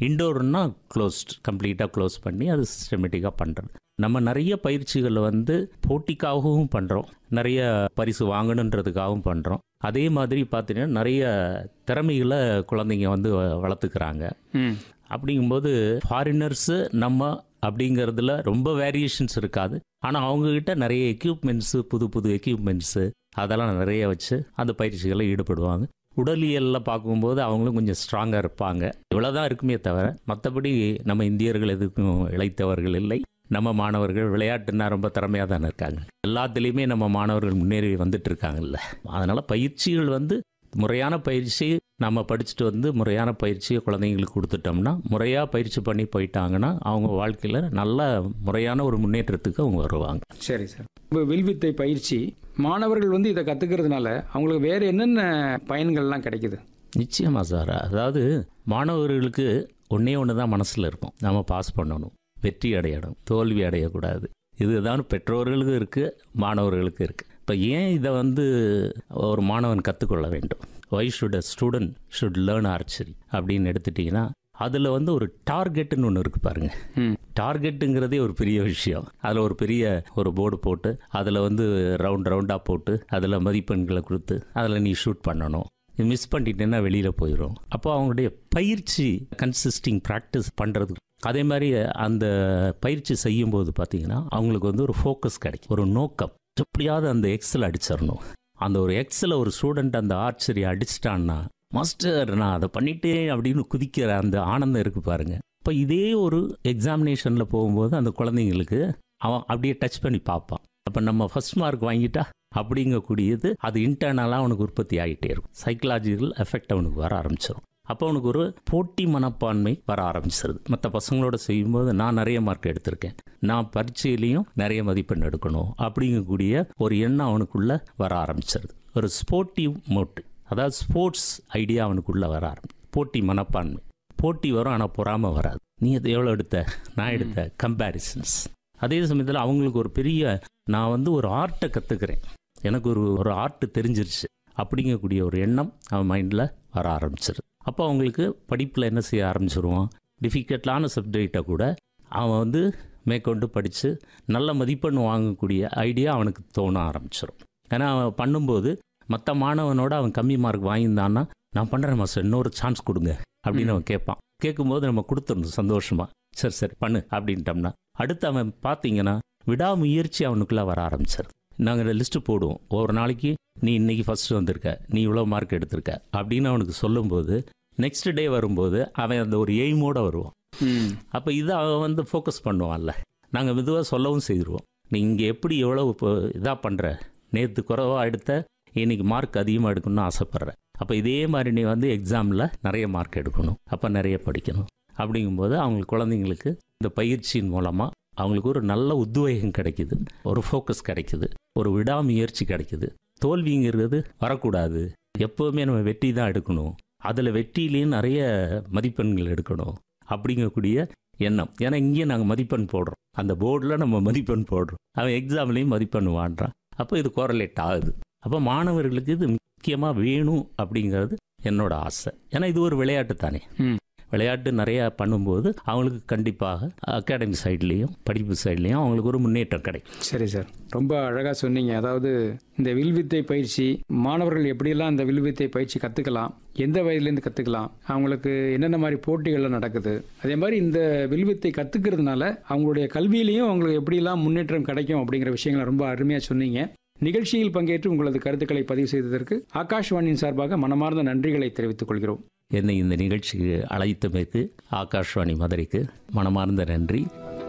இண்டோர்னா closed கம்ப்ளீட்டாக close பண்ணி அது சிஸ்டமேட்டிக்காக பண்ணுறது நம்ம நிறைய பயிற்சிகள் வந்து போட்டிக்காகவும் பண்ணுறோம் நிறைய பரிசு வாங்கணுன்றதுக்காகவும் பண்ணுறோம் அதே மாதிரி பார்த்தீங்கன்னா நிறைய திறமைகளை குழந்தைங்க வந்து வ- வளர்த்துக்கிறாங்க ம் அப்படிங்கும்போது ஃபாரினர்ஸு நம்ம அப்படிங்கிறதுல ரொம்ப வேரியேஷன்ஸ் இருக்காது ஆனால் அவங்கக்கிட்ட நிறைய எக்யூப்மெண்ட்ஸு புது புது எக்யூப்மெண்ட்ஸு அதெல்லாம் நிறைய வச்சு அந்த பயிற்சிகளில் ஈடுபடுவாங்க உடலியலில் பார்க்கும்போது அவங்களும் கொஞ்சம் ஸ்ட்ராங்காக இருப்பாங்க இவ்வளோதான் இருக்குமே தவிர மற்றபடி நம்ம இந்தியர்கள் எதுக்கும் இழைத்தவர்கள் இல்லை நம்ம மாணவர்கள் விளையாட்டுன்னா ரொம்ப திறமையாக தானே இருக்காங்க எல்லாத்துலேயுமே நம்ம மாணவர்கள் முன்னேறி வந்துட்டு இருக்காங்கல்ல அதனால் பயிற்சிகள் வந்து முறையான பயிற்சி நம்ம படிச்சுட்டு வந்து முறையான பயிற்சியை குழந்தைங்களுக்கு கொடுத்துட்டோம்னா முறையாக பயிற்சி பண்ணி போயிட்டாங்கன்னா அவங்க வாழ்க்கையில் நல்ல முறையான ஒரு முன்னேற்றத்துக்கு அவங்க வருவாங்க சரி சார் இப்போ வில்வித்தை பயிற்சி மாணவர்கள் வந்து இதை கத்துக்கிறதுனால அவங்களுக்கு வேற என்னென்ன பயன்கள்லாம் கிடைக்குது நிச்சயமா சார் அதாவது மாணவர்களுக்கு ஒன்றே ஒன்று தான் மனசில் இருக்கும் நம்ம பாஸ் பண்ணணும் வெற்றி அடையணும் தோல்வி அடையக்கூடாது இதுதான் பெற்றோர்களுக்கும் இருக்குது மாணவர்களுக்கும் இருக்குது இப்போ ஏன் இதை வந்து ஒரு மாணவன் கற்றுக்கொள்ள வேண்டும் why should a student should learn archery அப்படின்னு எடுத்துட்டிங்கன்னா அதில் வந்து ஒரு டார்கெட்டுன்னு ஒன்று இருக்குது பாருங்கள் ம் டார்கெட்டுங்கிறதே ஒரு பெரிய விஷயம் அதில் ஒரு பெரிய ஒரு போர்டு போட்டு அதில் வந்து ரவுண்ட் ரவுண்டாக போட்டு அதில் மதிப்பெண்களை கொடுத்து அதில் நீ ஷூட் பண்ணணும் இது மிஸ் பண்ணிட்டேன்னா வெளியில் போயிடும் அப்போ அவங்களுடைய பயிற்சி கன்சிஸ்டிங் ப்ராக்டிஸ் பண்ணுறது அதே மாதிரி அந்த பயிற்சி செய்யும்போது பார்த்தீங்கன்னா அவங்களுக்கு வந்து ஒரு ஃபோக்கஸ் கிடைக்கும் ஒரு நோக்கம் எப்படியாவது அந்த எக்ஸில் அடிச்சிடணும் அந்த ஒரு எக்ஸில் ஒரு ஸ்டூடெண்ட் அந்த ஆர்ச்சரி அடிச்சிட்டான்னா மாஸ்டர் நான் அதை பண்ணிட்டேன் அப்படின்னு குதிக்கிற அந்த ஆனந்தம் இருக்கு பாருங்க இப்போ இதே ஒரு எக்ஸாமினேஷனில் போகும்போது அந்த குழந்தைங்களுக்கு அவன் அப்படியே டச் பண்ணி பார்ப்பான் அப்போ நம்ம ஃபர்ஸ்ட் மார்க் வாங்கிட்டா அப்படிங்கக்கூடியது அது இன்டர்னலாக அவனுக்கு உற்பத்தி ஆகிட்டே இருக்கும் சைக்கலாஜிக்கல் எஃபெக்ட் அவனுக்கு வர ஆரம்பிச்சிடும் அப்போ அவனுக்கு ஒரு போட்டி மனப்பான்மை வர ஆரம்பிச்சிருது மற்ற பசங்களோட செய்யும்போது நான் நிறைய மார்க் எடுத்திருக்கேன் நான் பரீட்சையிலையும் நிறைய மதிப்பெண் எடுக்கணும் அப்படிங்கக்கூடிய ஒரு எண்ணம் அவனுக்குள்ள வர ஆரம்பிச்சிருது ஒரு ஸ்போர்ட்டிவ் மோட்டு அதாவது ஸ்போர்ட்ஸ் ஐடியா அவனுக்குள்ள வர ஆரம்பி போட்டி மனப்பான்மை போட்டி வரும் ஆனால் பொறாமல் வராது நீ அது எவ்வளோ எடுத்த நான் எடுத்த கம்பேரிசன்ஸ் அதே சமயத்தில் அவங்களுக்கு ஒரு பெரிய நான் வந்து ஒரு ஆர்ட்டை கற்றுக்கிறேன் எனக்கு ஒரு ஒரு ஆர்ட் தெரிஞ்சிருச்சு அப்படிங்கக்கூடிய ஒரு எண்ணம் அவன் மைண்டில் வர ஆரம்பிச்சிருது அப்போ அவங்களுக்கு படிப்பில் என்ன செய்ய ஆரம்பிச்சிருவான் டிஃபிகல்ட்டான சப்ஜெக்டை கூட அவன் வந்து மேற்கொண்டு படித்து நல்ல மதிப்பெண் வாங்கக்கூடிய ஐடியா அவனுக்கு தோண ஆரம்பிச்சிடும் ஏன்னா அவன் பண்ணும்போது மற்ற மாணவனோட அவன் கம்மி மார்க் வாங்கியிருந்தான்னா நான் பண்ணுறேன் மாஸ்டர் இன்னொரு சான்ஸ் கொடுங்க அப்படின்னு அவன் கேட்பான் கேட்கும்போது நம்ம கொடுத்துடணும் சந்தோஷமா சரி சரி பண்ணு அப்படின்ட்டோம்னா அடுத்து அவன் பார்த்தீங்கன்னா விடாமுயற்சி அவனுக்குள்ளே வர ஆரம்பிச்சிருது நாங்கள் லிஸ்ட்டு போடுவோம் ஒவ்வொரு நாளைக்கு நீ இன்னைக்கு ஃபர்ஸ்ட் வந்திருக்க நீ இவ்வளோ மார்க் எடுத்திருக்க அப்படின்னு அவனுக்கு சொல்லும்போது நெக்ஸ்ட் டே வரும்போது அவன் அந்த ஒரு எய்மோட வருவான் ம் அப்போ இதை அவன் வந்து ஃபோக்கஸ் பண்ணுவான்ல நாங்கள் மெதுவாக சொல்லவும் செய்திருவோம் நீ இங்கே எப்படி எவ்வளோ இப்போ இதாக பண்ணுற நேற்று குறைவாக எடுத்த இன்னைக்கு மார்க் அதிகமாக எடுக்கணும்னு ஆசைப்பட்ற அப்போ இதே மாதிரி நீ வந்து எக்ஸாமில் நிறைய மார்க் எடுக்கணும் அப்போ நிறைய படிக்கணும் அப்படிங்கும்போது அவங்க குழந்தைங்களுக்கு இந்த பயிற்சியின் மூலமாக அவங்களுக்கு ஒரு நல்ல உத்வேகம் கிடைக்குது ஒரு ஃபோக்கஸ் கிடைக்குது ஒரு விடாமுயற்சி கிடைக்குது தோல்விங்கிறது வரக்கூடாது எப்போவுமே நம்ம வெற்றி தான் எடுக்கணும் அதில் வெற்றியிலையும் நிறைய மதிப்பெண்கள் எடுக்கணும் அப்படிங்கக்கூடிய எண்ணம் ஏன்னா இங்கே நாங்கள் மதிப்பெண் போடுறோம் அந்த போர்டில் நம்ம மதிப்பெண் போடுறோம் அவன் எக்ஸாம்லேயும் மதிப்பெண் வாங்குறான் அப்போ இது கோரலேட் ஆகுது அப்போ மாணவர்களுக்கு இது முக்கியமாக வேணும் அப்படிங்கிறது என்னோட ஆசை ஏன்னா இது ஒரு விளையாட்டு தானே ம். விளையாட்டு நிறையா பண்ணும்போது அவங்களுக்கு கண்டிப்பாக அகாடமி சைட்லேயும் படிப்பு சைட்லேயும் அவங்களுக்கு ஒரு முன்னேற்றம் கிடைக்கும் சரி சார் ரொம்ப அழகாக சொன்னீங்க அதாவது இந்த வில்வித்தை பயிற்சி மாணவர்கள் எப்படியெல்லாம் இந்த வில்வித்தை பயிற்சி கற்றுக்கலாம் எந்த வயதுலேருந்து கற்றுக்கலாம் அவங்களுக்கு என்னென்ன மாதிரி போட்டிகள்லாம் நடக்குது அதே மாதிரி இந்த வில்வித்தை கற்றுக்கிறதுனால அவங்களுடைய கல்வியிலையும் அவங்களுக்கு எப்படியெல்லாம் முன்னேற்றம் கிடைக்கும் அப்படிங்கிற விஷயங்களை ரொம்ப அருமையாக சொன்னீங்க நிகழ்ச்சியில் பங்கேற்று உங்களது கருத்துக்களை பதிவு செய்ததற்கு ஆகாஷ்வாணியின் சார்பாக மனமார்ந்த நன்றிகளை தெரிவித்துக் கொள்கிறோம் என்னை இந்த நிகழ்ச்சிக்கு அழைத்தமைக்கு ஆகாஷ்வாணி மதுரைக்கு மனமார்ந்த நன்றி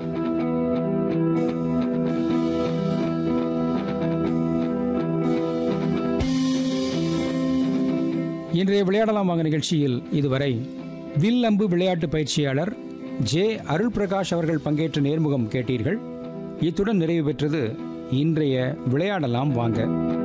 இன்றைய விளையாடலாம் வாங்க நிகழ்ச்சியில் இதுவரை வில் அம்பு விளையாட்டு பயிற்சியாளர் ஜே அருள் பிரகாஷ் அவர்கள் பங்கேற்ற நேர்முகம் கேட்டீர்கள் இத்துடன் நிறைவு பெற்றது இன்றைய விளையாடலாம் வாங்க